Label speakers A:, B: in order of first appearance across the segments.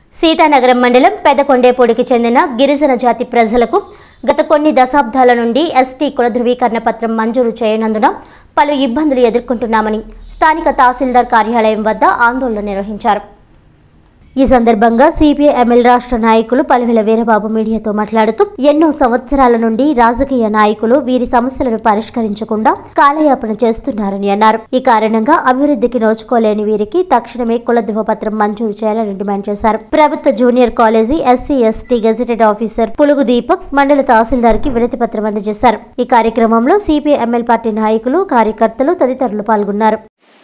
A: సీతానగరం మండలం పెదకొండేపూడికి చెందిన గిరిజన జాతి ప్రజలకు గత కొన్ని దశాబ్దాల నుండి ఎస్టీ కుల ధృవీకరణ పత్రం మంజూరు చేయనందున పలు ఇబ్బందులు ఎదుర్కొంటున్నామని స్థానిక తహసీల్దార్ కార్యాలయం వద్ద ఆందోళన నిర్వహించారు ఈ సందర్భంగా సిపిఐ ఎమ్మెల్యే రాష్ట్ర నాయకులు పలువెల వీరబాబు మీడియాతో మాట్లాడుతూ ఎన్నో సంవత్సరాల నుండి రాజకీయ నాయకులు వీరి సమస్యలను పరిష్కరించకుండా కాలయాపన చేస్తున్నారని అన్నారు ఈ కారణంగా అభివృద్ధికి నోచుకోలేని వీరికి తక్షణమే కుల ధృవపత్రం మంజూరు చేయాలని డిమాండ్ చేశారు ప్రభుత్వ junior college SC ST gazetted officer Pulugu Deepak మండల తహసీల్దార్ కి వినతి పత్రం అందజేశారు ఈ కార్యక్రమంలో సిపిఐ ఎమ్మెల్యే పార్టీ నాయకులు కార్యకర్తలు తదితరులు పాల్గొన్నారు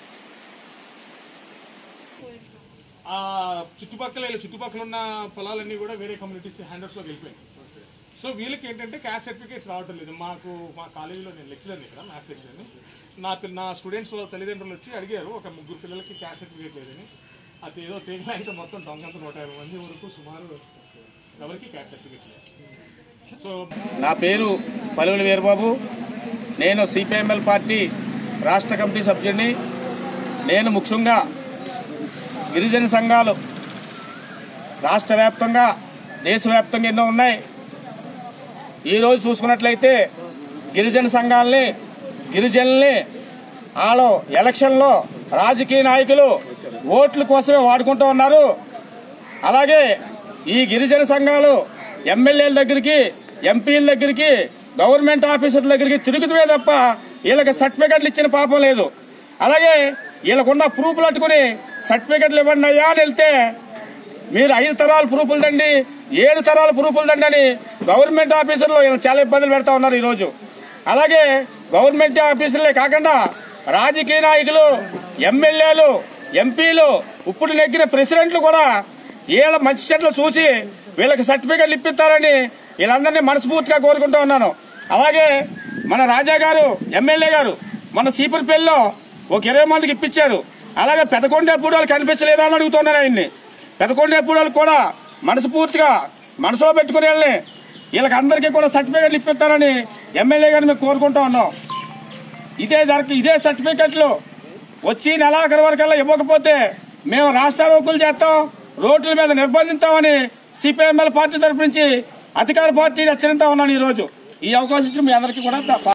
B: ఆ చుట్టుపక్కల ఇలా చుట్టుపక్కల ఉన్న పొలాలన్నీ కూడా వేరే కమ్యూనిటీస్ హ్యాండర్స్లోకి వెళ్ళిపోయాయి సో వీళ్ళకి ఏంటంటే క్యాస్ట్ సర్టిఫికేట్స్ రావటం లేదు మాకు మా కాలేజీలో నేను లెక్చరర్ ఇక్కడ మ్యాథ్స్ లెక్చరర్ని నాకు నా స్టూడెంట్స్ వాళ్ళ తల్లిదండ్రులు వచ్చి అడిగారు ఒక ముగ్గురు పిల్లలకి క్యాస్ట్ సర్టిఫికేట్ లేదని అది ఏదో తేగలైతే మొత్తం దొంగంత నూట యాభై మంది వరకు సుమారు ఎవరికి క్యాస్ట్ సర్టిఫికేట్ లేదు సో
C: నా పేరు పలువుల వీరబాబు నేను సిపిఎంఎల్ పార్టీ రాష్ట్ర కమిటీ సభ్యుడిని నేను ముఖ్యంగా గిరిజన సంఘాలు రాష్ట్ర వ్యాప్తంగా దేశవ్యాప్తంగా ఎన్నో ఉన్నాయి ఈరోజు చూసుకున్నట్లయితే గిరిజన సంఘాలని గిరిజనుల్ని వాళ్ళు ఎలక్షన్లో రాజకీయ నాయకులు ఓట్ల కోసమే వాడుకుంటూ ఉన్నారు అలాగే ఈ గిరిజన సంఘాలు ఎమ్మెల్యేల దగ్గరికి ఎంపీల దగ్గరికి గవర్నమెంట్ ఆఫీసర్ల దగ్గరికి తిరుగుతువే తప్ప వీళ్ళకి సర్టిఫికెట్లు ఇచ్చిన పాపం లేదు అలాగే వీళ్ళకున్న ప్రూఫ్లు అట్టుకుని సర్టిఫికెట్లు ఇవ్వండి అయ్యా అని వెళ్తే మీరు ఐదు తరాల ప్రూఫ్లు దండి ఏడు తరాల ప్రూఫ్లు దండి అని గవర్నమెంట్ ఆఫీసర్లు వీళ్ళు చాలా ఇబ్బందులు పెడతా ఉన్నారు ఈరోజు అలాగే గవర్నమెంట్ ఆఫీసర్లే కాకుండా రాజకీయ నాయకులు ఎమ్మెల్యేలు ఎంపీలు ఇప్పుడు నెగ్గిన ప్రెసిడెంట్లు కూడా వీళ్ళ మంచి చెట్లు చూసి వీళ్ళకి సర్టిఫికెట్లు ఇప్పిస్తారని వీళ్ళందరినీ మనస్ఫూర్తిగా కోరుకుంటూ ఉన్నాను అలాగే మన రాజా గారు ఎమ్మెల్యే గారు మన సీపురపల్లిలో ఒక ఇరవై మందికి ఇప్పించారు అలాగే పెదకొండేపూడి వాళ్ళు కనిపించలేదా అని అడుగుతున్నారు ఆయన్ని పెదకొండేపూడి వాళ్ళు కూడా మనస్ఫూర్తిగా మనసులో పెట్టుకుని వెళ్ళి వీళ్ళకి అందరికీ కూడా సర్టిఫికెట్లు ఇప్పిస్తారని ఎమ్మెల్యే గారిని మేము కోరుకుంటూ ఉన్నాం ఇదే జరగ ఇదే సర్టిఫికెట్లు వచ్చి నెలాఖరు వరకల్లా ఇవ్వకపోతే మేము రాష్ట్రారోకులు చేస్తాం రోడ్ల మీద నిర్బంధిస్తామని సిపిఎంఎల్ పార్టీ తరపు నుంచి అధికార పార్టీని హెచ్చరిస్తా ఉన్నాను ఈ రోజు ఈ అవకాశం ఇచ్చిన మీ అందరికీ కూడా